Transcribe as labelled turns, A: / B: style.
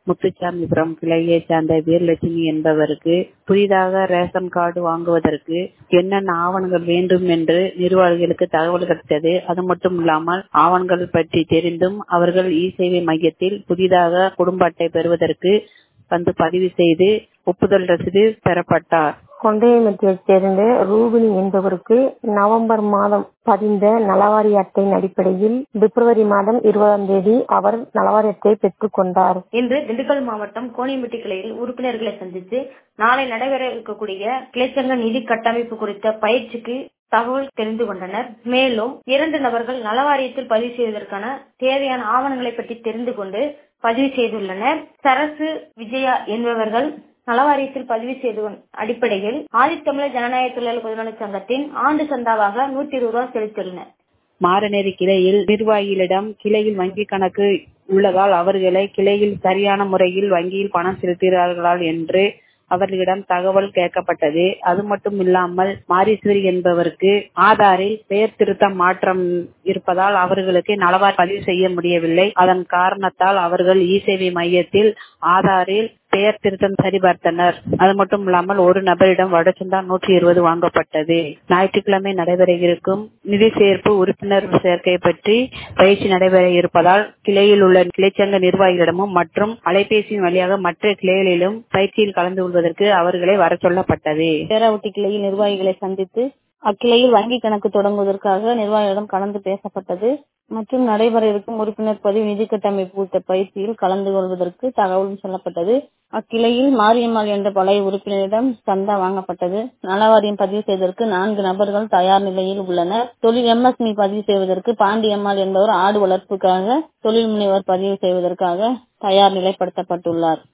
A: முத்துச்சாமிபுரம் கிளையை சார்ந்த வீரலட்சுமி என்பவருக்கு புதிதாக ரேஷன் கார்டு வாங்குவதற்கு என்னென்ன ஆவணங்கள் வேண்டும் என்று நிர்வாகிகளுக்கு தகவல் கிடைத்தது அது மட்டும் இல்லாமல் ஆவணங்கள் பற்றி தெரிந்தும் அவர்கள் இ சேவை மையத்தில் புதிதாக குடும்ப அட்டை பெறுவதற்கு வந்து பதிவு செய்து ஒப்புதல் ரசீது பெறப்பட்டார்
B: கொண்டையமத்தைச் சேர்ந்த ரூபினி என்பவருக்கு நவம்பர் மாதம் பதிந்த நலவாரி அட்டையின் அடிப்படையில் பிப்ரவரி மாதம் இருபதாம் தேதி அவர் நலவாரி அட்டையை பெற்றுக் கொண்டார்
C: இன்று திண்டுக்கல் மாவட்டம் கோணிம்பட்டி கிளையில் உறுப்பினர்களை சந்தித்து நாளை நடைபெற இருக்கக்கூடிய கிளைச்சங்க நிதி கட்டமைப்பு குறித்த பயிற்சிக்கு தகவல் தெரிந்து கொண்டனர் மேலும் இரண்டு நபர்கள் நலவாரியத்தில் பதிவு செய்வதற்கான தேவையான ஆவணங்களை பற்றி தெரிந்து கொண்டு பதிவு செய்துள்ளனர் சரசு விஜயா என்பவர்கள் நலவாரியத்தில் பதிவு செய்த அடிப்படையில் ஆதித்தமிழர் ஜனநாயக தொழிலாளர் பொதுநல சங்கத்தின் ஆண்டு சந்தாவாக நூத்தி இருபது ரூபாய் செலுத்தியுள்ளனர்
A: மாரநேரி கிளையில் நிர்வாகிகளிடம் கிளையில் வங்கி கணக்கு உள்ளதால் அவர்களை கிளையில் சரியான முறையில் வங்கியில் பணம் செலுத்துகிறார்களா என்று அவர்களிடம் தகவல் கேட்கப்பட்டது அது மட்டும் இல்லாமல் மாரீஸ்வரி என்பவருக்கு ஆதாரில் பெயர் திருத்தம் மாற்றம் இருப்பதால் அவர்களுக்கு நலவாரி பதிவு செய்ய முடியவில்லை அதன் காரணத்தால் அவர்கள் இ சேவை மையத்தில் ஆதாரில் பெயர் திருத்தம் சரிபார்த்தனர் அது மட்டும் இல்லாமல் ஒரு நபரிடம் வடச்சந்தா நூற்றி இருபது வாங்கப்பட்டது ஞாயிற்றுக்கிழமை நடைபெற இருக்கும் நிதி சேர்ப்பு உறுப்பினர் சேர்க்கை பற்றி பயிற்சி நடைபெற இருப்பதால் கிளையில் உள்ள கிளைச்சங்க நிர்வாகிகளிடமும் மற்றும் அலைபேசியின் வழியாக மற்ற கிளைகளிலும் பயிற்சியில் கலந்து கொள்வதற்கு அவர்களை வர சொல்லப்பட்டது
D: பேராவட்டி கிளையில் நிர்வாகிகளை சந்தித்து அக்கிளையில் வங்கி கணக்கு தொடங்குவதற்காக நிர்வாகிகளிடம் கலந்து பேசப்பட்டது மற்றும் நடைபெற இருக்கும் உறுப்பினர் பதிவு நிதி கட்டமைப்பு குறித்த பயிற்சியில் கலந்து கொள்வதற்கு தகவலும் சொல்லப்பட்டது அக்கிளையில் மாரியம்மாள் என்ற பழைய உறுப்பினரிடம் சந்தா வாங்கப்பட்டது நலவாரியம் பதிவு செய்வதற்கு நான்கு நபர்கள் தயார் நிலையில் உள்ளனர் தொழில் எம்எஸ்மி பதிவு செய்வதற்கு பாண்டியம்மாள் என்பவர் ஆடு வளர்ப்புக்காக தொழில் முனைவர் பதிவு செய்வதற்காக தயார் நிலைப்படுத்தப்பட்டுள்ளார்